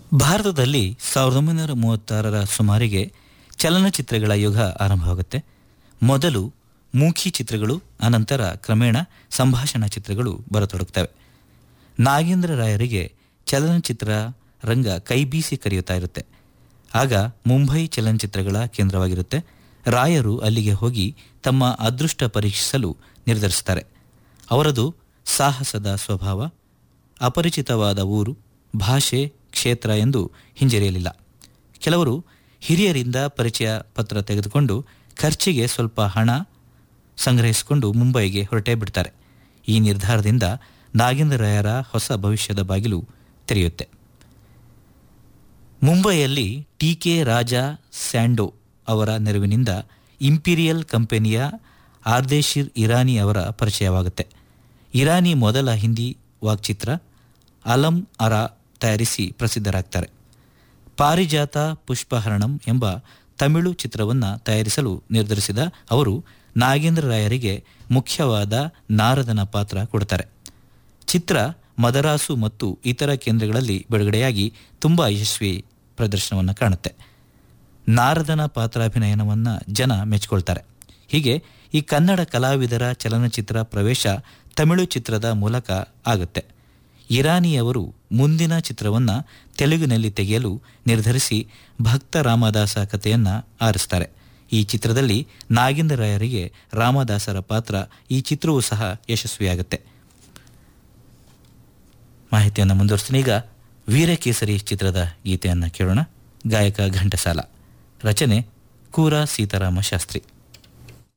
ಭಾರತದಲ್ಲಿ ಸಾವಿರದ ಒಂಬೈನೂರ ಮೂವತ್ತಾರರ ಸುಮಾರಿಗೆ ಚಲನಚಿತ್ರಗಳ ಯುಗ ಆರಂಭವಾಗುತ್ತೆ ಮೊದಲು ಮೂಕಿ ಚಿತ್ರಗಳು ಅನಂತರ ಕ್ರಮೇಣ ಸಂಭಾಷಣಾ ಚಿತ್ರಗಳು ಬರತೊಡಗುತ್ತವೆ ನಾಗೇಂದ್ರ ರಾಯರಿಗೆ ಚಲನಚಿತ್ರ ರಂಗ ಕೈಬೀಸಿ ಕರೆಯುತ್ತಾ ಇರುತ್ತೆ ಆಗ ಮುಂಬೈ ಚಲನಚಿತ್ರಗಳ ಕೇಂದ್ರವಾಗಿರುತ್ತೆ ರಾಯರು ಅಲ್ಲಿಗೆ ಹೋಗಿ ತಮ್ಮ ಅದೃಷ್ಟ ಪರೀಕ್ಷಿಸಲು ನಿರ್ಧರಿಸುತ್ತಾರೆ ಅವರದು ಸಾಹಸದ ಸ್ವಭಾವ ಅಪರಿಚಿತವಾದ ಊರು ಭಾಷೆ ಕ್ಷೇತ್ರ ಎಂದು ಹಿಂಜರಿಯಲಿಲ್ಲ ಕೆಲವರು ಹಿರಿಯರಿಂದ ಪರಿಚಯ ಪತ್ರ ತೆಗೆದುಕೊಂಡು ಖರ್ಚಿಗೆ ಸ್ವಲ್ಪ ಹಣ ಸಂಗ್ರಹಿಸಿಕೊಂಡು ಮುಂಬೈಗೆ ಹೊರಟೇ ಬಿಡ್ತಾರೆ ಈ ನಿರ್ಧಾರದಿಂದ ನಾಗೇಂದ್ರ ರಾಯರ ಹೊಸ ಭವಿಷ್ಯದ ಬಾಗಿಲು ತೆರೆಯುತ್ತೆ ಮುಂಬೈಯಲ್ಲಿ ಟಿ ಕೆ ರಾಜ ಸ್ಯಾಂಡೋ ಅವರ ನೆರವಿನಿಂದ ಇಂಪೀರಿಯಲ್ ಕಂಪನಿಯ ಆರ್ದೇಶಿರ್ ಇರಾನಿ ಅವರ ಪರಿಚಯವಾಗುತ್ತೆ ಇರಾನಿ ಮೊದಲ ಹಿಂದಿ ವಾಕ್ಚಿತ್ರ ಅಲಂ ಅರ ತಯಾರಿಸಿ ಪ್ರಸಿದ್ಧರಾಗ್ತಾರೆ ಪಾರಿಜಾತ ಪುಷ್ಪಹರಣಂ ಎಂಬ ತಮಿಳು ಚಿತ್ರವನ್ನು ತಯಾರಿಸಲು ನಿರ್ಧರಿಸಿದ ಅವರು ನಾಗೇಂದ್ರ ರಾಯರಿಗೆ ಮುಖ್ಯವಾದ ನಾರದನ ಪಾತ್ರ ಕೊಡ್ತಾರೆ ಚಿತ್ರ ಮದರಾಸು ಮತ್ತು ಇತರ ಕೇಂದ್ರಗಳಲ್ಲಿ ಬಿಡುಗಡೆಯಾಗಿ ತುಂಬ ಯಶಸ್ವಿ ಪ್ರದರ್ಶನವನ್ನು ಕಾಣುತ್ತೆ ನಾರದನ ಪಾತ್ರಾಭಿನಯನವನ್ನು ಜನ ಮೆಚ್ಚಿಕೊಳ್ತಾರೆ ಹೀಗೆ ಈ ಕನ್ನಡ ಕಲಾವಿದರ ಚಲನಚಿತ್ರ ಪ್ರವೇಶ ತಮಿಳು ಚಿತ್ರದ ಮೂಲಕ ಆಗುತ್ತೆ ಇರಾನಿಯವರು ಮುಂದಿನ ಚಿತ್ರವನ್ನು ತೆಲುಗಿನಲ್ಲಿ ತೆಗೆಯಲು ನಿರ್ಧರಿಸಿ ಭಕ್ತ ರಾಮದಾಸ ಕಥೆಯನ್ನು ಆರಿಸ್ತಾರೆ ಈ ಚಿತ್ರದಲ್ಲಿ ನಾಗೇಂದ್ರ ರಾಯರಿಗೆ ರಾಮದಾಸರ ಪಾತ್ರ ಈ ಚಿತ್ರವೂ ಸಹ ಯಶಸ್ವಿಯಾಗುತ್ತೆ ಮಾಹಿತಿಯನ್ನು ಮುಂದುವರಿಸ್ತೀನಿ ಈಗ ವೀರಕೇಸರಿ ಚಿತ್ರದ ಗೀತೆಯನ್ನು ಕೇಳೋಣ ಗಾಯಕ ಘಂಟಸಾಲ ರಚನೆ ಕೂರ ಸೀತಾರಾಮ ಶಾಸ್ತ್ರಿ